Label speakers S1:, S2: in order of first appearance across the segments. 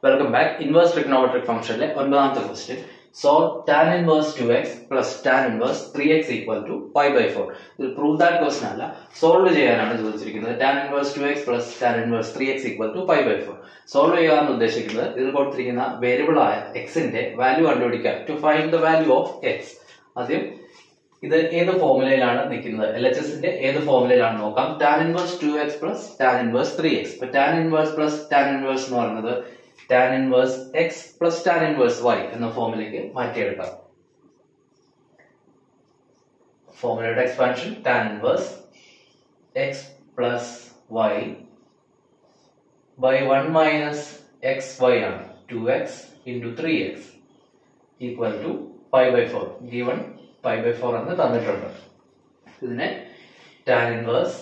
S1: Welcome back inverse trigonometric ഫംഗ്ഷനിലെ ഒൻപതാമത്തെ question solve tan inverse two x plus tan inverse three x equal to five by four ഇത് prove that question അല്ല solve ചെയ്യാനാണ് ചോദിച്ചിരിക്കുന്നത് tan inverse two x plus tan inverse three x equal to five by four solve ചെയ്യാൻ ഉദ്ദേശിക്കുന്നത് ഇതിൽ കൊടുത്തിരിക്കുന്ന variable ആയ എക്സിന്റെ വാല്യൂ കണ്ടുപിടിക്കാൻ to find the value of x ആദ്യം ഇത് ഏത് ഫോർമുലയിലാണ് നിൽക്കുന്നത് എൽ എച്ച് എസിന്റെ ഏത് ഫോർമുലയിലാണ് നോക്കാം tan inverse two x plus tan inverse three x ഇപ്പൊ tan inverse plus tan inverse എന്ന് പറയുന്നത് tan inverse x plus tan inverse y എന്ന ഫോമിലേക്ക് മാറ്റിയെടുക്കാം ഫോർമുലയുടെ expansion tan inverse x plus y by one minus x y ആണ് two x into three x equal to five by four given five by four എന്ന് തന്നിട്ടുണ്ട് ഇതിനെ tan inverse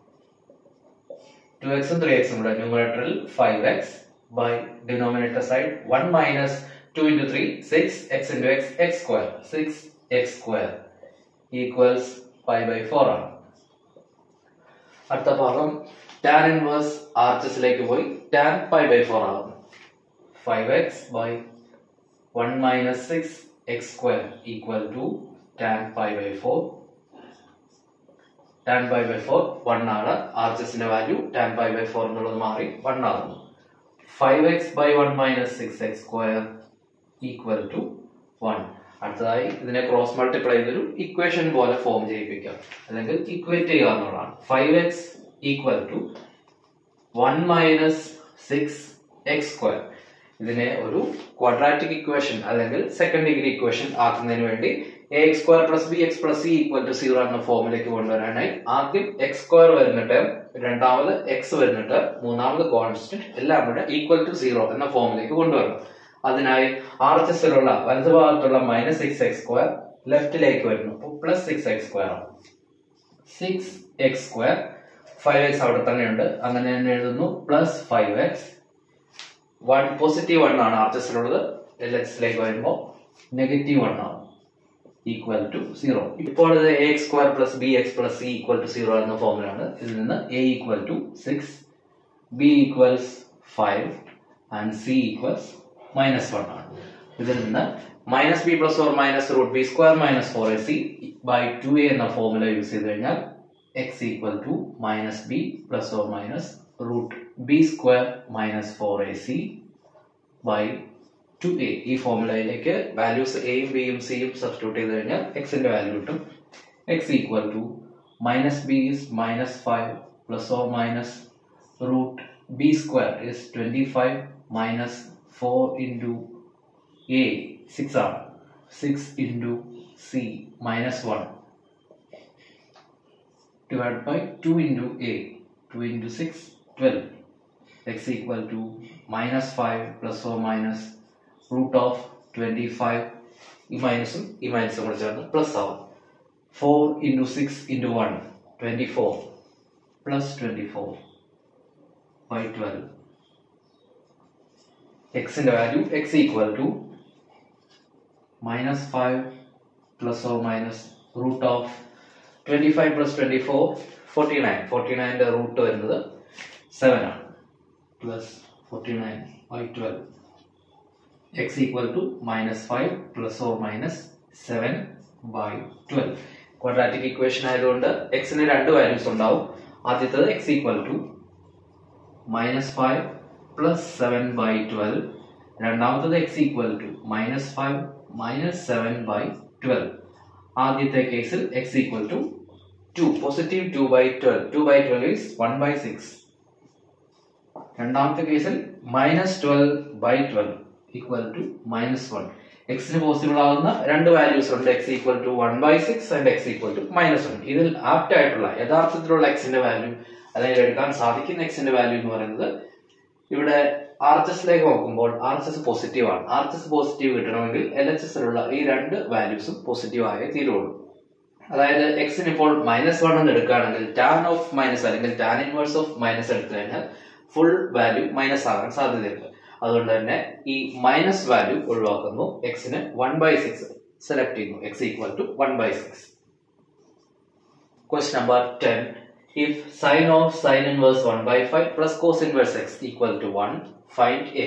S1: two എക്സും three എക്സും കൂടെ ന്യൂമറേറ്ററിൽ five x by denominator side one minus two into three six x into x x square six x square equals five by four ആണ് അടുത്ത ഭാഗം ടാൻ ഇൻവേഴ്സ് ആർച്ചസിലേക്ക് പോയി ടാൻ ഫൈവ് ബൈ ഫോർ ആകുന്നു five x by one minus six x square equal to tan five by four tan five by four one ആണ് ആർച്ചസിന്റെ value tan five by four എന്നുള്ളത് മാറി വൺ ആകുന്നു five x by one minus six x square equal to one അടുത്തതായി ഇതിനെ cross multiply ചെയ്തൊരു equation പോലെ form ചെയ്യിപ്പിക്കാം അല്ലെങ്കിൽ ഇക്വേറ്റ് ചെയ്യുക എന്നുള്ളതാണ് five x equal to one minus six x square ഇതിനെ ഒരു ക്വാഡ്രാറ്റിക് ഇക്വേഷൻ അല്ലെങ്കിൽ സെക്കൻഡ് ഡിഗ്രി ഇക്വേഷൻ ആക്കുന്നതിന് വേണ്ടി a x square plus b x plus c equal to zero എന്ന ഫോമിലേക്ക് കൊണ്ടുവരാനായി ആദ്യം എക്സ് സ്ക്വയർ വരുന്ന ടേം രണ്ടാമത് എക്സ് വരുന്ന ടേം മൂന്നാമത് കോൺസ്റ്റന്റ് എല്ലാം കൂടെ ഈക്വൽ ടു സീറോ എന്ന ഫോമിലേക്ക് കൊണ്ടുവരണം അതിനായി ആർ എച്ച് എസിലുള്ള വലതു ഭാഗത്തുള്ള മൈനസ് സിക്സ് എക്സ് സ്ക്വയർ ലെഫ്റ്റിലേക്ക് വരുന്നു അപ്പോൾ പ്ലസ് സിക്സ് എക്സ് സ്ക്വയർ ആണ് six x square five x അവിടെ തന്നെയുണ്ട് അങ്ങനെ തന്നെ എഴുതുന്നു plus five x one positive one ആണ് ആർ എച്ച് എസിലുള്ളത് എൽ എക്സിലേക്ക് വരുമ്പോൾ നെഗറ്റീവ് വൺ ആണ് ഈക്വൽ ടു സീറോ ഇപ്പോൾ ഇത് a x square plus b x plus c equal to zero എന്ന ഫോമിലാണ് ഇതിൽ നിന്ന് a equal to six b equals five and c equals minus one ആണ് ഇതിൽ നിന്ന് minus b plus four minus root b square minus four a c by two a എന്ന formula use ചെയ്ത് കഴിഞ്ഞാൽ x equal to minus b plus or minus root b square minus four a c by two a ഈ ഫോമുലയിലേക്ക് values എയും ബിയും സിയും substitute ചെയ്ത് കഴിഞ്ഞാൽ എക്സിന്റെ വാല്യൂ കിട്ടും x equal to minus b is minus five plus or minus root b square is twenty five minus four into a six ആണ് six into c minus one divided by 2 into a 2 into 6 12 x equal to minus 5 plus or minus root of 25 ഈ മൈനസും ഈ മൈനസും കൂടെ ചേർന്ന് plus ആവും four into six into one twenty four plus twenty four by twelve എക്സിന്റെ value x equal to minus five plus or minus root of twenty five plus twenty four forty nine forty നയൻ്റെ root വരുന്നത് seven ആണ് plus forty nine by twelve x equal to minus five plus or minus seven by twelve quadratic equation ആയതുകൊണ്ട് എക്സിന് രണ്ട് values ഉണ്ടാവും ആദ്യത്തത് x equal to minus five plus seven by twelve രണ്ടാമത്തത് x equal to minus five minus seven by twelve ആദ്യത്തെ കേസിൽ x equal to two positive two by twelve two by twelve is one by six രണ്ടാമത്തെ കേസിൽ minus twelve by twelve equal to minus one എക്സിന് possible ആവുന്ന രണ്ട് values ഉണ്ട് x equal to one by six and x equal to minus one ഇതിൽ apt ആയിട്ടുള്ള യഥാർത്ഥത്തിലുള്ള എക്സിന്റെ വാല്യൂ അല്ലെങ്കിൽ എടുക്കാൻ സാധിക്കുന്ന എക്സിന്റെ വാല്യൂ എന്ന് പറയുന്നത് ഇവിടെ ആർ എച്ച് എസിലേക്ക് നോക്കുമ്പോൾ ആർ എച്ച് എസ് പോസിറ്റീവ് ആണ് ആർ എച്ച് എസ് പോസിറ്റീവ് കിട്ടണമെങ്കിൽ എൽ എച്ച് എസിലുള്ള ഈ രണ്ട് വാല്യൂസും പോസിറ്റീവ് ആയേ തീരുള്ളൂ അതായത് എക്സിന് ഇപ്പോൾ മൈനസ് വൺ എന്ന് എടുക്കുകയാണെങ്കിൽ ടാൻ ഓഫ് മൈനസ് അല്ലെങ്കിൽ ടാൻ ഇൻവേഴ്സ് ഓഫ് മൈനസ് എടുത്തു കഴിഞ്ഞാൽ ഫുൾ വാല്യൂ മൈനസ് ആകാൻ സാധ്യതയുണ്ട് അതുകൊണ്ട് തന്നെ ഈ മൈനസ് വാല്യൂ ഒഴിവാക്കുന്നു എക്സിന് വൺ ബൈ സിക്സ് സെലക്ട് ചെയ്യുന്നു x equal to one by six quest number ten If sine of sine inverse 1 by 5 plus cos inverse x equal to 1, find x.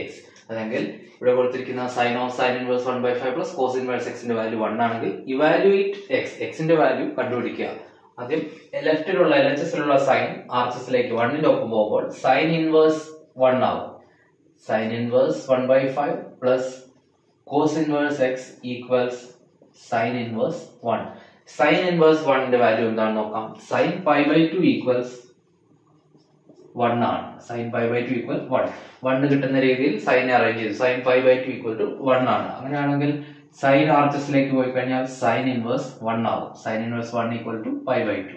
S1: അല്ലെങ്കിൽ ഇവിടെ കൊടുത്തിരിക്കുന്ന sine of sine inverse one by five plus cos inverse എക്സിന്റെ value one ആണെങ്കിൽ evaluate x എക്സിന്റെ value കണ്ടുപിടിക്കുക ആദ്യം ലെഫ്റ്റിലുള്ള L H എസിലുള്ള സൈൻ ആർ എച്ച് എസിലേക്ക് വണ്ണിന്റെ ഒപ്പം പോകുമ്പോൾ സൈൻ ഇൻവേഴ്സ് വൺ ആവും sine inverse one by five plus cos inverse x equals sine inverse one sine inverse വണ്ണിന്റെ വാല്യൂ എന്താണെന്ന് നോക്കാം sine pi by two equals one ആണ് sine pi by two equal one one കിട്ടുന്ന രീതിയിൽ sine arrange ചെയ്തു sine pi by two equal to one ആണ് അങ്ങനെയാണെങ്കിൽ sine ആർച്ചസിലേക്ക് പോയി കഴിഞ്ഞാൽ സൈൻ ഇൻവേഴ്സ് വൺ ആവും sine inverse one equal to pi by two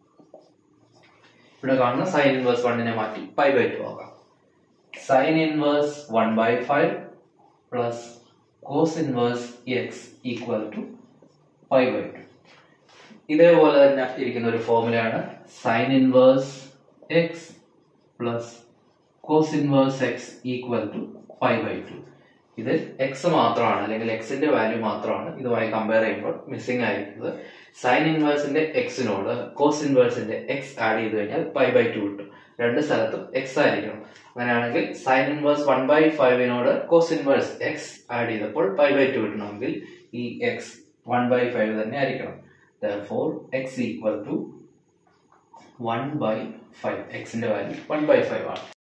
S1: ഇവിടെ കാണുന്ന സൈൻ ഇൻവേഴ്സ് വണ്ണിനെ മാറ്റി പൈ ബൈ ടു ആകാം sine inverse one by five plus cos inverse x equal to pi by two ഇതേപോലെ തന്നെ ഇരിക്കുന്ന ഒരു ഫോർമുലയാണ് sine inverse x plus cos inverse x equal to pi by two ഇത് x മാത്രമാണ് അല്ലെങ്കിൽ എക്സിന്റെ വാല്യൂ മാത്രമാണ് ഇതുമായി കമ്പയർ ചെയ്യുമ്പോൾ മിസ്സിംഗ് ആയിരിക്കുന്നത് സൈൻ ഇൻവേഴ്സിന്റെ എക്സിനോട് കോസ് ഇൻവേഴ്സിന്റെ എക്സ് ആഡ് ചെയ്ത് കഴിഞ്ഞാൽ പൈ ബൈ ടു കിട്ടും രണ്ട് സ്ഥലത്തും എക്സ് ആയിരിക്കണം അങ്ങനെയാണെങ്കിൽ സൈൻ ഇൻവേഴ്സ് വൺ ബൈ ഫൈവിനോട് കോസ് ഇൻവേഴ്സ് എക്സ് ആഡ് ചെയ്തപ്പോൾ പൈ ബൈ ടു കിട്ടണമെങ്കിൽ ഈ എക്സ് വൺ ബൈ ഫൈവ് തന്നെ ആയിരിക്കണം therefore x equal to 1 by 5 x ന്റെ വാല്യൂ 1 by 5 ആണ്